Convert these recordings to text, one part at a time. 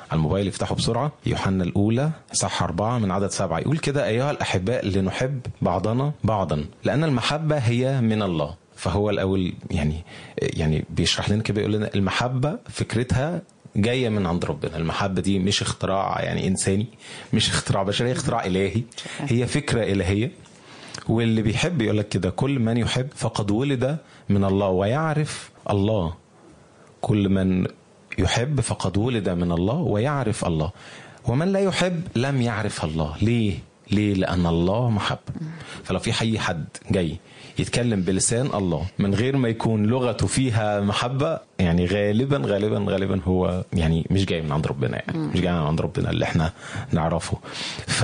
على الموبايل افتحوا بسرعة يوحنا الأولى صح أربعة من عدد سبعة يقول كده أيها الأحباء لنحب بعضنا بعضا لأن المحبة هي من الله فهو الأول يعني يعني بيشرح لنا كده يقول لنا المحبة فكرتها جاية من عند ربنا المحبة دي مش اختراع يعني إنساني مش اختراع بشري اختراع إلهي هي فكرة إلهية واللي بيحب يقول لك كده كل من يحب فقد ولد من الله ويعرف الله كل من يحب فقد ولد من الله ويعرف الله ومن لا يحب لم يعرف الله ليه ليه لان الله محبه فلو في اي حد جاي يتكلم بلسان الله من غير ما يكون لغته فيها محبه يعني غالبا غالبا غالبا هو يعني مش جاي من عند ربنا يعني مش جاي من عند ربنا اللي احنا نعرفه ف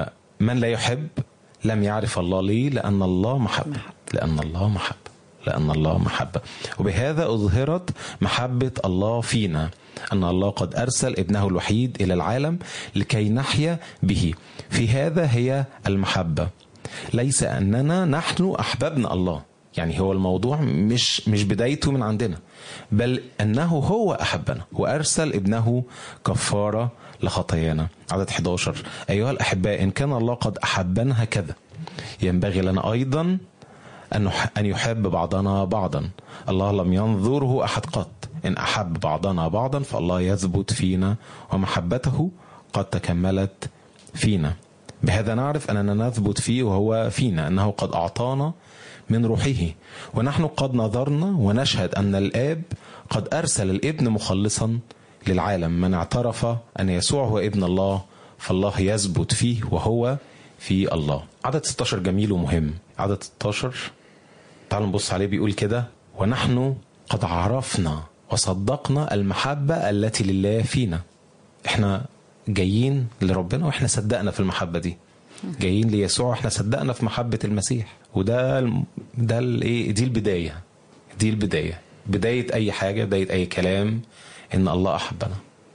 فمن لا يحب لم يعرف الله ليه لان الله محبه لان الله محبه لأن الله محبة وبهذا أظهرت محبة الله فينا أن الله قد أرسل ابنه الوحيد إلى العالم لكي نحيا به في هذا هي المحبة ليس أننا نحن أحببنا الله يعني هو الموضوع مش مش بدايته من عندنا بل أنه هو أحبنا وأرسل ابنه كفارة لخطايانا عدد 11 أيها الأحباء إن كان الله قد أحبنا هكذا ينبغي لنا أيضا أن أن يحب بعضنا بعضا الله لم ينظره أحد قط إن أحب بعضنا بعضا فالله يثبت فينا ومحبته قد تكملت فينا بهذا نعرف أننا نثبت فيه وهو فينا أنه قد أعطانا من روحه ونحن قد نظرنا ونشهد أن الآب قد أرسل الابن مخلصا للعالم من اعترف أن يسوع هو ابن الله فالله يثبت فيه وهو في الله عدد 16 جميل ومهم عدد 16 تعالوا نبص عليه بيقول كده ونحن قد عرفنا وصدقنا المحبة التي لله فينا احنا جايين لربنا واحنا صدقنا في المحبة دي جايين ليسوع احنا صدقنا في محبة المسيح وده ده الايه دي البداية دي البداية بداية أي حاجة بداية أي كلام إن الله أحبنا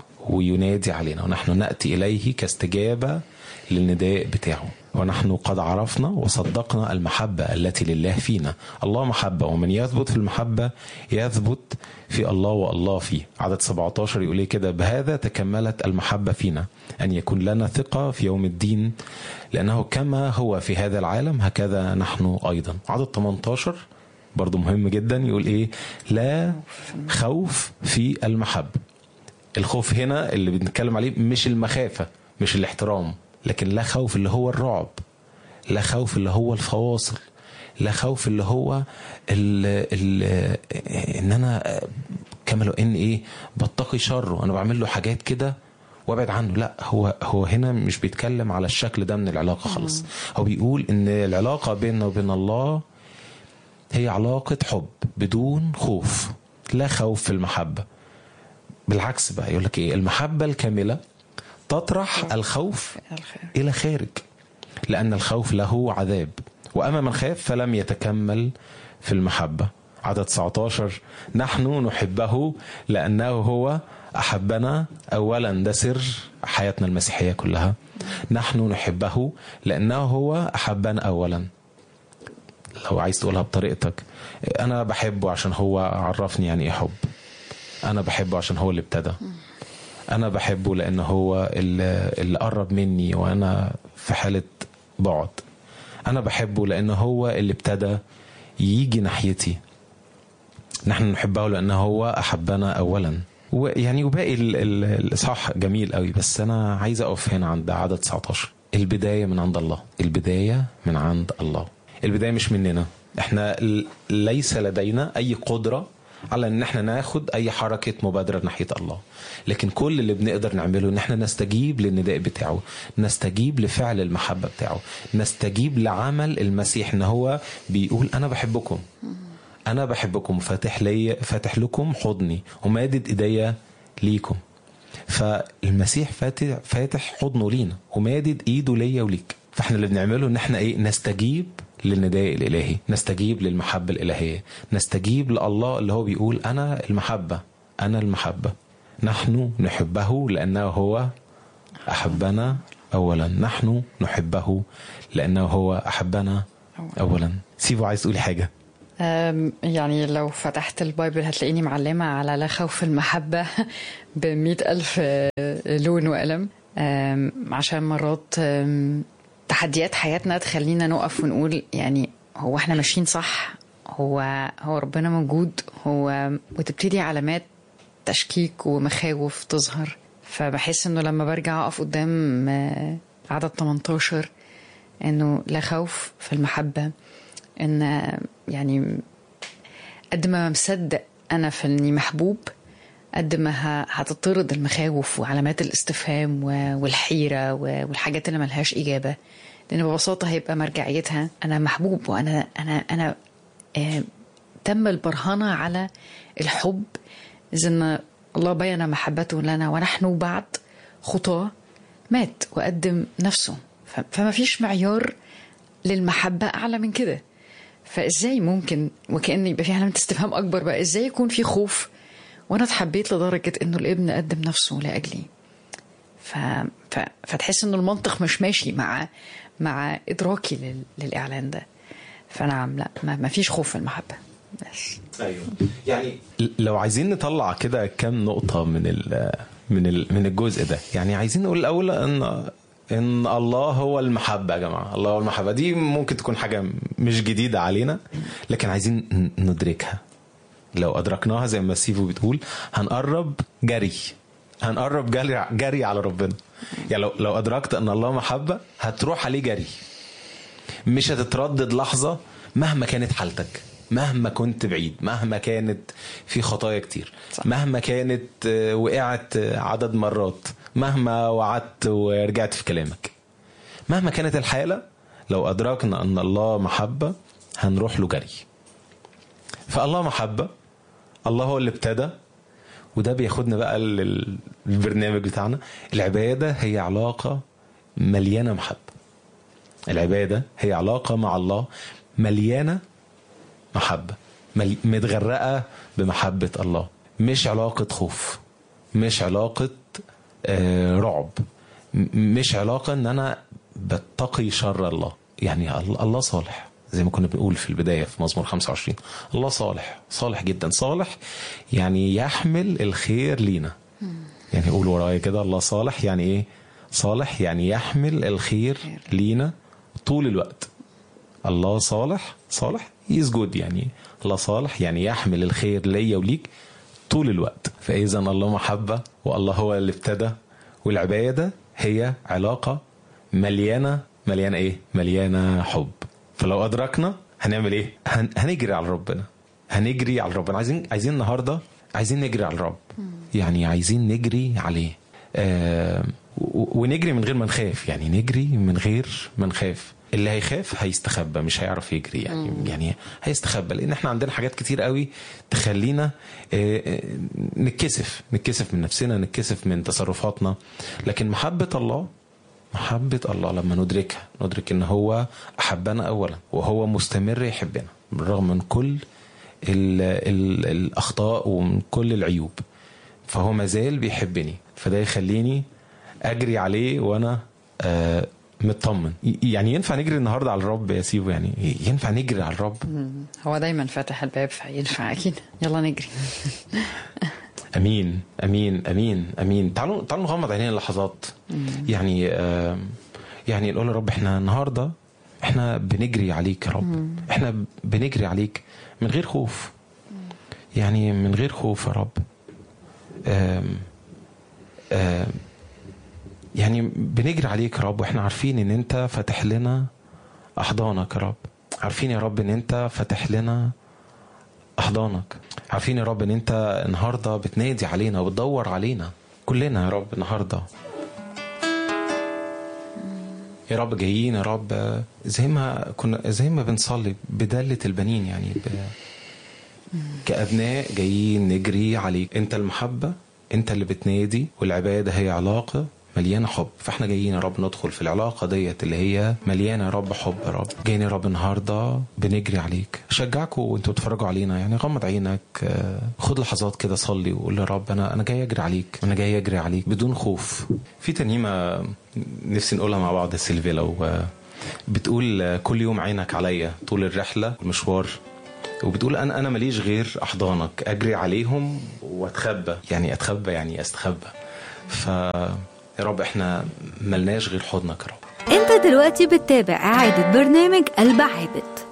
وينادي علينا ونحن نأتي إليه كاستجابة للنداء بتاعه ونحن قد عرفنا وصدقنا المحبة التي لله فينا الله محبة ومن يثبت في المحبة يثبت في الله والله فيه عدد 17 يقول كده بهذا تكملت المحبة فينا أن يكون لنا ثقة في يوم الدين لأنه كما هو في هذا العالم هكذا نحن أيضا عدد 18 برضو مهم جدا يقول ايه لا خوف في المحبة الخوف هنا اللي بنتكلم عليه مش المخافة مش الاحترام لكن لا خوف اللي هو الرعب لا خوف اللي هو الفواصل لا خوف اللي هو ال ال ان انا كما لو ان ايه بتقي شره انا بعمل له حاجات كده وابعد عنه لا هو هو هنا مش بيتكلم على الشكل ده من العلاقه خالص هو بيقول ان العلاقه بيننا وبين الله هي علاقه حب بدون خوف لا خوف في المحبه بالعكس بقى يقول لك ايه المحبه الكامله تطرح الخوف الى خارج لان الخوف له عذاب واما من خاف فلم يتكمل في المحبه عدد 19 نحن نحبه لانه هو احبنا اولا ده سر حياتنا المسيحيه كلها نحن نحبه لانه هو احبنا اولا لو عايز تقولها بطريقتك انا بحبه عشان هو عرفني يعني ايه حب انا بحبه عشان هو اللي ابتدى انا بحبه لان هو اللي, اللي قرب مني وانا في حاله بعد انا بحبه لان هو اللي ابتدى يجي ناحيتي نحن نحبه لانه هو احبنا اولا ويعني وباقي الاصحاح جميل قوي بس انا عايز اقف هنا عند عدد 19 البدايه من عند الله البدايه من عند الله البدايه مش مننا احنا ليس لدينا اي قدره على ان احنا ناخد اي حركه مبادره ناحيه الله لكن كل اللي بنقدر نعمله ان احنا نستجيب للنداء بتاعه نستجيب لفعل المحبه بتاعه نستجيب لعمل المسيح ان هو بيقول انا بحبكم انا بحبكم فاتح لي فاتح لكم حضني ومادد ايديا ليكم فالمسيح فاتح فاتح حضنه لينا ومادد ايده ليا وليك فاحنا اللي بنعمله ان احنا ايه نستجيب للنداء الالهي نستجيب للمحبه الالهيه نستجيب لله اللي هو بيقول انا المحبه انا المحبه نحن نحبه لانه هو احبنا اولا نحن نحبه لانه هو احبنا اولا سيبو عايز تقولي حاجه يعني لو فتحت البايبل هتلاقيني معلمة على لا خوف المحبة بمئة ألف لون وقلم عشان مرات تحديات حياتنا تخلينا نقف ونقول يعني هو احنا ماشيين صح هو هو ربنا موجود هو وتبتدي علامات تشكيك ومخاوف تظهر فبحس انه لما برجع اقف قدام عدد 18 انه لا خوف في المحبه ان يعني قد ما مصدق انا في اني محبوب قد ما هتطرد المخاوف وعلامات الاستفهام والحيره والحاجات اللي ملهاش اجابه لان ببساطه هيبقى مرجعيتها انا محبوب وانا انا انا آه تم البرهنه على الحب اذا ان الله بين محبته لنا ونحن بعد خطاه مات وقدم نفسه فما فيش معيار للمحبه اعلى من كده فازاي ممكن وكان يبقى في علامه استفهام اكبر بقى ازاي يكون في خوف وانا اتحبيت لدرجه انه الابن قدم نفسه لاجلي ف... ف... فتحس انه المنطق مش ماشي مع مع ادراكي لل... للاعلان ده فنعم لا ما... ما فيش خوف في المحبه بس ايوه يعني لو عايزين نطلع كده كام نقطه من ال... من ال... من الجزء ده يعني عايزين نقول الاول ان ان الله هو المحبه يا جماعه الله هو المحبه دي ممكن تكون حاجه مش جديده علينا لكن عايزين ندركها لو ادركناها زي ما سيفو بتقول هنقرب جري هنقرب جري جري على ربنا يعني لو لو ادركت ان الله محبه هتروح عليه جري مش هتتردد لحظه مهما كانت حالتك مهما كنت بعيد مهما كانت في خطايا كتير صح. مهما كانت وقعت عدد مرات مهما وعدت ورجعت في كلامك مهما كانت الحالة لو أدركنا أن الله محبة هنروح له جري فالله محبة الله هو اللي ابتدى وده بياخدنا بقى للبرنامج بتاعنا العبادة هي علاقة مليانة محبة العبادة هي علاقة مع الله مليانة محبة متغرقة بمحبة الله مش علاقة خوف مش علاقة رعب مش علاقة ان انا بتقي شر الله يعني الله صالح زي ما كنا بنقول في البداية في مزمور 25 الله صالح صالح جدا صالح يعني يحمل الخير لينا يعني قول ورايا كده الله صالح يعني ايه صالح يعني يحمل الخير لينا طول الوقت الله صالح صالح يسجد يعني الله صالح يعني يحمل الخير ليا وليك طول الوقت فإذا الله محبة والله هو اللي ابتدى والعبادة هي علاقة مليانة مليانة إيه؟ مليانة حب فلو أدركنا هنعمل إيه؟ هن... هنجري على ربنا هنجري على ربنا عايزين عايزين النهاردة عايزين نجري على الرب يعني عايزين نجري عليه آه ونجري من غير ما نخاف يعني نجري من غير ما نخاف اللي هيخاف هيستخبى مش هيعرف يجري يعني مم. يعني هيستخبى لان احنا عندنا حاجات كتير قوي تخلينا نتكسف نتكسف من نفسنا نتكسف من تصرفاتنا لكن محبة الله محبة الله لما ندركها ندرك ان هو احبنا اولا وهو مستمر يحبنا بالرغم من كل ال ال الاخطاء ومن كل العيوب فهو مازال بيحبني فده يخليني اجري عليه وانا آه مطمن يعني ينفع نجري النهارده على الرب يا سيبو يعني ينفع نجري على الرب هو دايما فاتح الباب فينفع اكيد يلا نجري امين امين امين امين تعالوا تعالوا نغمض عينينا لحظات يعني آه يعني نقول يا رب احنا النهارده احنا بنجري عليك يا رب احنا بنجري عليك من غير خوف يعني من غير خوف يا رب آم آم يعني بنجري عليك يا رب واحنا عارفين ان انت فاتح لنا احضانك يا رب عارفين يا رب ان انت فاتح لنا احضانك عارفين يا رب ان انت النهارده بتنادي علينا وبتدور علينا كلنا يا رب النهارده يا رب جايين يا رب زي ما كنا زي ما بنصلي بدلة البنين يعني ب... كأبناء جايين نجري عليك انت المحبة انت اللي بتنادي والعبادة هي علاقة مليانه حب فاحنا جايين يا رب ندخل في العلاقه ديت اللي هي مليانه يا رب حب يا رب جايين يا رب النهارده بنجري عليك شجعكم وانتوا بتتفرجوا علينا يعني غمض عينك خد لحظات كده صلي وقول يا رب انا انا جاي اجري عليك انا جاي اجري عليك بدون خوف في ترنيمه نفسي نقولها مع بعض سيلفيا لو بتقول كل يوم عينك عليا طول الرحله المشوار وبتقول انا انا ماليش غير احضانك اجري عليهم واتخبى يعني اتخبى يعني استخبى ف يا رب احنا ملناش غير حضنك يا رب انت دلوقتي بتتابع اعادة برنامج قلب عابد